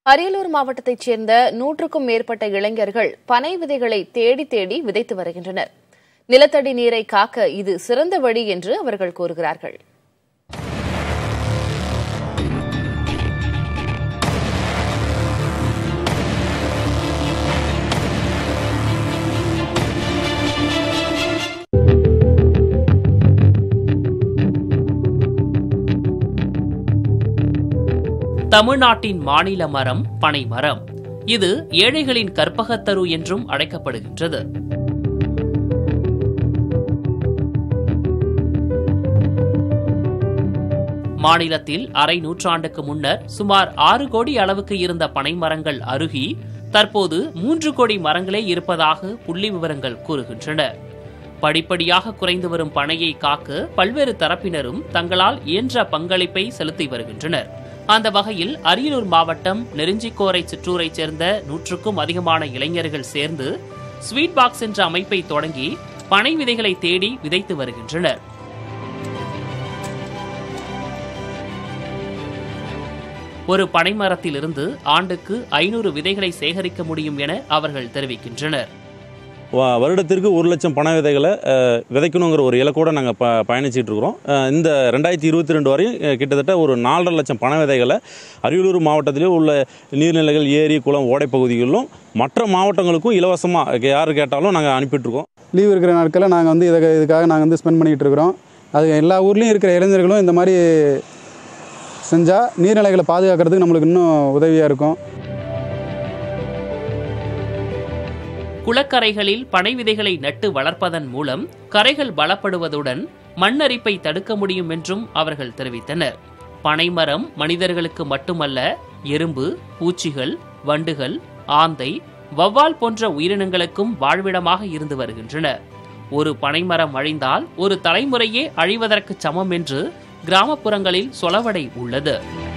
அரியலூர் மாவட்டத்தைச் சேர்ந்த நூற்றுக்கும் மேற்பட்ட இளைஞர்கள் பனை விதைகளை தேடி தேடி விதைத்து வருகின்றனர் நிலத்தடி நீரை காக்க இது சிறந்த வழி என்று அவர்கள் கூறுகிறார்கள் தமிழ்நாட்டின் மாநில மரம் பனை மரம் இது ஏழைகளின் கற்பகத்தரு என்றும் அழைக்கப்படுகின்றது மாநிலத்தில் அரை நூற்றாண்டுக்கு முன்னர் சுமார் ஆறு கோடி அளவுக்கு இருந்த பனை மரங்கள் அருகி தற்போது மூன்று கோடி மரங்களே இருப்பதாக புள்ளி விவரங்கள் கூறுகின்றன படிப்படியாக குறைந்து வரும் பனையை காக்க பல்வேறு தரப்பினரும் தங்களால் இயன்ற பங்களிப்பை செலுத்தி வருகின்றனர் அந்த வகையில் அரியலூர் மாவட்டம் நெருஞ்சிக்கோரை சிற்றூரைச் சேர்ந்த நூற்றுக்கும் அதிகமான இளைஞர்கள் சேர்ந்து ஸ்வீட் பாக்ஸ் என்ற அமைப்பை தொடங்கி பனை விதைகளை தேடி விதைத்து வருகின்றனர் ஒரு பனைமரத்திலிருந்து ஆண்டுக்கு ஐநூறு விதைகளை சேகரிக்க முடியும் என அவர்கள் தெரிவிக்கின்றனர் வ- வருடத்திற்கு ஒரு லட்சம் பண விதைகளை அஹ், விதைக்கணுங்கிற ஒரு இலக்கோடு நாங்கள் ப பயணிச்சிட்டு இருக்கிறோம் அஹ், இந்த ரெண்டாயிரத்தி இருபத்தி ரெண்டு வரையும் அஹ், கிட்டத்தட்ட ஒரு நாலரை லட்சம் பண விதைகளை அரியலூர் மாவட்டத்திலே உள்ள நீர்நிலைகள் ஏரி குளம் ஓடை பகுதிகளிலும் மற்ற மாவட்டங்களுக்கும் இலவசமாக யார் கேட்டாலும் நாங்கள் அனுப்பிட்டுருக்கோம் லீவ் இருக்கிற நாட்களில் நாங்கள் வந்து இதை இதுக்காக நாங்கள் வந்து ஸ்பெண்ட் பண்ணிகிட்டு இருக்கிறோம் அது எல்லா ஊர்லேயும் இருக்கிற இளைஞர்களும் இந்த மாதிரி செஞ்சால் நீர்நிலைகளை பாதுகாக்கிறதுக்கு நம்மளுக்கு இன்னும் உதவியாக இருக்கும் குளக்கரைகளில் பனை விதைகளை நட்டு வளர்ப்பதன் மூலம் கரைகள் பலப்படுவதுடன் மண்ணரிப்பை தடுக்க முடியும் என்றும் அவர்கள் தெரிவித்தனர் பனைமரம் மனிதர்களுக்கு மட்டுமல்ல எறும்பு பூச்சிகள் வண்டுகள் ஆந்தை வவ்வால் போன்ற உயிரினங்களுக்கும் வாழ்விடமாக இருந்து வருகின்றன ஒரு பனைமரம் அழிந்தால் ஒரு தலைமுறையே அழிவதற்கு சமம் என்று கிராமப்புறங்களில் சொலவடை உள்ளது